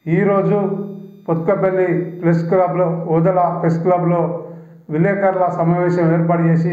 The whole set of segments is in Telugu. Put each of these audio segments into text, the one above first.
ఈరోజు పొత్తుకపల్లి ప్రెస్ క్లబ్లో ఓదల ప్రెస్ క్లబ్లో విలేకరుల సమావేశం ఏర్పాటు చేసి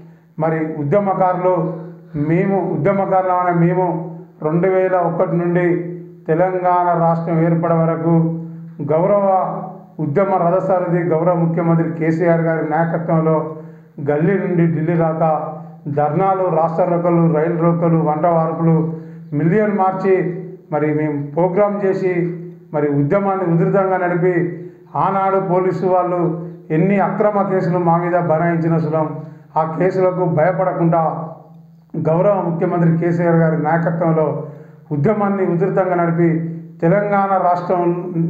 మరి ఉద్యమకారులు మేము ఉద్యమకారులు అనే మేము రెండు వేల ఒకటి నుండి తెలంగాణ రాష్ట్రం ఏర్పడే వరకు గౌరవ ఉద్యమ రథసారథి గౌరవ ముఖ్యమంత్రి కేసీఆర్ గారి నాయకత్వంలో గల్లీ నుండి ఢిల్లీ దాకా ధర్నాలు రాష్ట్ర రోకలు రైలు రోకలు వంట వార్పులు మిలియన్ మార్చి మరి మేము ప్రోగ్రాం చేసి మరి ఉద్యమాన్ని ఉధృతంగా నడిపి ఆనాడు పోలీసు వాళ్ళు ఎన్ని అక్రమ కేసులు మా మీద బనాయించిన సులం ఆ కేసులకు భయపడకుండా గౌరవ ముఖ్యమంత్రి కేసీఆర్ గారి నాయకత్వంలో ఉద్యమాన్ని ఉధృతంగా నడిపి తెలంగాణ రాష్ట్రం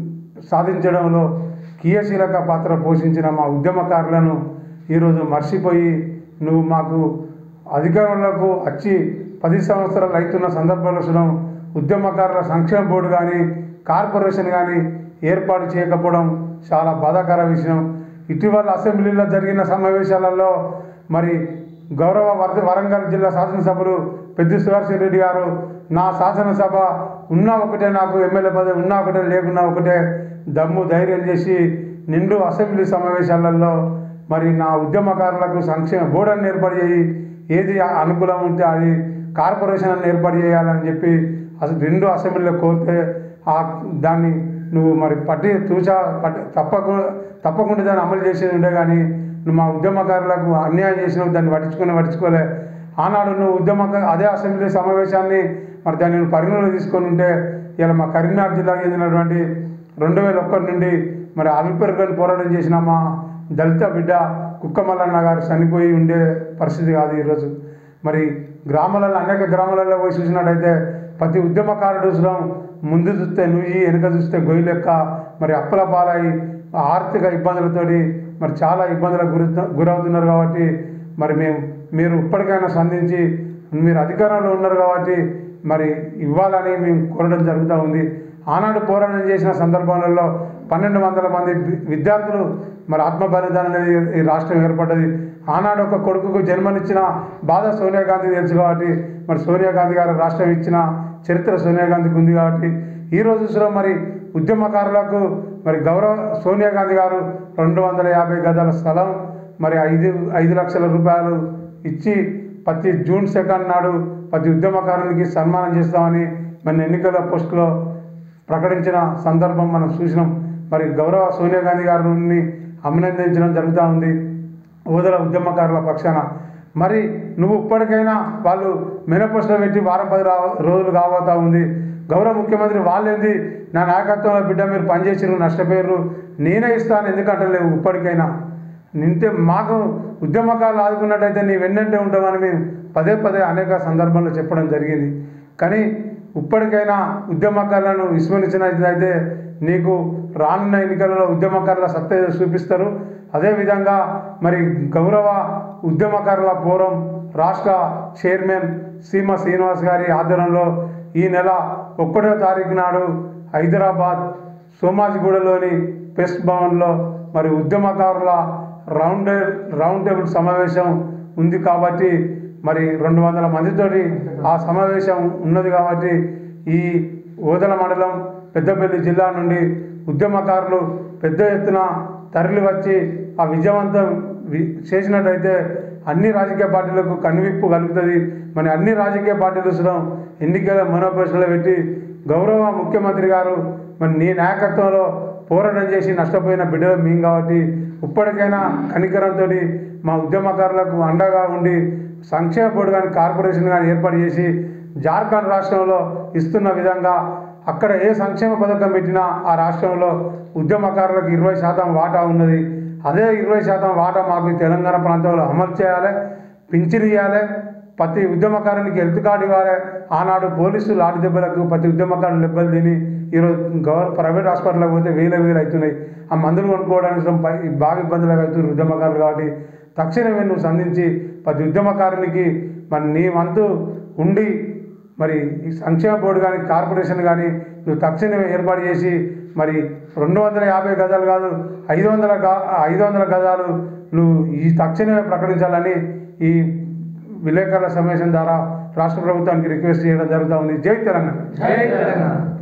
సాధించడంలో క్రియాశీలక పాత్ర పోషించిన మా ఉద్యమకారులను ఈరోజు మర్చిపోయి నువ్వు మాకు అధికారులకు వచ్చి పది సంవత్సరాలు అవుతున్న సందర్భంలో సులం ఉద్యమకారుల సంక్షేమ బోర్డు కానీ కార్పొరేషన్ కానీ ఏర్పాటు చేయకపోవడం చాలా బాధాకర విషయం ఇటీవల అసెంబ్లీలో జరిగిన సమావేశాలలో మరి గౌరవ వర వరంగల్ జిల్లా శాసనసభ్యులు పెద్ద సుదర్శన్ రెడ్డి గారు నా శాసనసభ ఉన్నా ఒకటే నాకు ఎమ్మెల్యే పదవి ఉన్నా ఒకటే లేకున్నా ఒకటే దమ్ము ధైర్యం చేసి నిండు అసెంబ్లీ సమావేశాలలో మరి నా ఉద్యమకారులకు సంక్షేమ బోర్డుని ఏర్పాటు చేయి ఏది అనుకూలం ఉంటే అది కార్పొరేషన్ అని ఏర్పాటు చేయాలని చెప్పి అసలు రెండు అసెంబ్లీలో కోరితే ఆ దాన్ని నువ్వు మరి పట్టి తూచా పట్టి తప్పకుండా తప్పకుండా దాన్ని అమలు చేసేది ఉండే కానీ నువ్వు మా ఉద్యమకారులకు అన్యాయం చేసినావు దాన్ని పట్టించుకుని పట్టించుకోలే ఆనాడు నువ్వు ఉద్యమక అదే అసెంబ్లీ సమావేశాన్ని మరి దాన్ని నువ్వు పరిగణలో తీసుకొని ఉంటే ఇలా మా కరీంనగర్ జిల్లాకు చెందినటువంటి రెండు వేల ఒక్కటి నుండి మరి అల్పెరుగని పోరాటం చేసిన మా దళిత బిడ్డ కుక్కమల్లన్న గారు చనిపోయి ఉండే పరిస్థితి కాదు ఈరోజు మరి గ్రామాలలో అనేక గ్రామాలలో పోయి చూసినట్టయితే ప్రతి ఉద్యమకారుడు సులం ముందు చూస్తే నుయ్యి వెనుక చూస్తే గొయ్యి లెక్క మరి అప్పుల పాలై ఆర్థిక ఇబ్బందులతోటి మరి చాలా ఇబ్బందులకు గురి గురవుతున్నారు కాబట్టి మరి మేము మీరు ఇప్పటికైనా స్పందించి మీరు అధికారంలో ఉన్నారు కాబట్టి మరి ఇవ్వాలని మేము కోరడం జరుగుతూ ఉంది ఆనాడు పోరాటం చేసిన సందర్భాలలో పన్నెండు వందల మంది వి- విద్యార్థులు మరి ఆత్మ బలిదానం అనేది ఈ రాష్ట్రం ఏర్పడ్డది ఆనాడు ఒక కొడుకుకు జన్మనిచ్చిన బాధ సోనియా గాంధీ తెలుసు కాబట్టి మరి సోనియా గాంధీ గారు రాష్ట్రం ఇచ్చిన చరిత్ర సోనియా గాంధీకి ఉంది కాబట్టి ఈ రోజు చూసిన మరి ఉద్యమకారులకు మరి గౌరవ సోనియా గాంధీ గారు రెండు వందల యాభై గజాల స్థలం మరి ఐదు ఐదు లక్షల రూపాయలు ఇచ్చి ప్రతి జూన్ సెకండ్ నాడు ప్రతి ఉద్యమకారునికి సన్మానం చేస్తామని మన ఎన్నికల పోస్టులో ప్రకటించిన సందర్భం మనం చూసినాం మరి గౌరవ సోనియా గాంధీ గారిని అభినందించడం జరుగుతూ ఉంది ఓదల ఉద్యమకారుల పక్షాన మరి నువ్వు ఇప్పటికైనా వాళ్ళు మేనిఫెస్టో పెట్టి వారం పది రా- రోజులు కాబోతా ఉంది గౌరవ ముఖ్యమంత్రి వాళ్ళేంది నా నాయకత్వంలో బిడ్డ మీరు పనిచేసారు నష్టపోయారు నేనే ఇస్తాను ఎందుకంటే లేవు ఇప్పటికైనా నింటే మాకు ఉద్యమకాలు ఆదుకున్నట్టయితే నీ వెన్నంటే ఉంటామని మేము పదే పదే అనేక సందర్భాల్లో చెప్పడం జరిగింది కానీ ఇప్పటికైనా ఉద్యమకారులను విస్మరించినట్లయితే నీకు రానున్న ఎన్నికలలో ఉద్యమకారుల సత్తా చూపిస్తారు అదేవిధంగా మరి గౌరవ ఉద్యమకారుల ఫోరం రాష్ట్ర చైర్మన్ సీమ శ్రీనివాస్ గారి ఆధ్వర్యంలో ఈ నెల ఒకటో తారీఖు నాడు హైదరాబాద్ సోమాజిగూడలోని ప్రెస్ భవన్లో మరి ఉద్యమకారుల రౌండ్ రౌండ్ టేబుల్ సమావేశం ఉంది కాబట్టి మరి రెండు వందల మందితోటి ఆ సమావేశం ఉన్నది కాబట్టి ఈ ఓదల మండలం పెద్దపల్లి జిల్లా నుండి ఉద్యమకారులు పెద్ద ఎత్తున తరలి వచ్చి ఆ విజయవంతం వి- చేసినట్టయితే అన్ని రాజకీయ పార్టీలకు కనువిప్పు కలుగుతుంది మరి అన్ని రాజకీయ పార్టీలు సుతం ఎన్నికల మనోపేక్షలు పెట్టి గౌరవ ముఖ్యమంత్రి గారు మరి నీ నాయకత్వంలో పోరాటం చేసి నష్టపోయిన బిడ్డలు మేము కాబట్టి ఇప్పటికైనా కనికరంతో మా ఉద్యమకారులకు అండగా ఉండి సంక్షేమ బోర్డు కానీ కార్పొరేషన్ కానీ ఏర్పాటు చేసి జార్ఖండ్ రాష్ట్రంలో ఇస్తున్న విధంగా అక్కడ ఏ సంక్షేమ పథకం పెట్టినా ఆ రాష్ట్రంలో ఉద్యమకారులకు ఇరవై శాతం వాటా ఉన్నది అదే ఇరవై శాతం వాటా మాకు ఈ తెలంగాణ ప్రాంతంలో అమలు చేయాలి పింఛన్ ఇవ్వాలి ప్రతి ఉద్యమకారునికి హెల్త్ కార్డు ఇవ్వాలి ఆనాడు పోలీసు లాఠీ దెబ్బలకు ప్రతి ఉద్యమకారులు దెబ్బలు తిని ఈరోజు గవర్ ప్రైవేట్ హాస్పిటల్కి పోతే వేల వేలు అవుతున్నాయి ఆ మందులు కొనుక్కోవడానికి సొంత పై- బాగా ఇబ్బందులు అవుతున్నారు ఉద్యమకారులు కాబట్టి తక్షణమే నువ్వు సంధించి ప్రతి ఉద్యమకారునికి మరి నీ వంతు ఉండి మరి ఈ సంక్షేమ బోర్డు కానీ కార్పొరేషన్ కానీ నువ్వు తక్షణమే ఏర్పాటు చేసి మరి రెండు వందల యాభై గజాలు కాదు ఐదు వందల గా- ఐదు వందల గజాలు నువ్వు ఈ తక్షణమే ప్రకటించాలని ఈ విలేకరుల సమావేశం ద్వారా రాష్ట్ర ప్రభుత్వానికి రిక్వెస్ట్ చేయడం జరుగుతూ ఉంది జై తెలంగాణ జై తెలంగాణ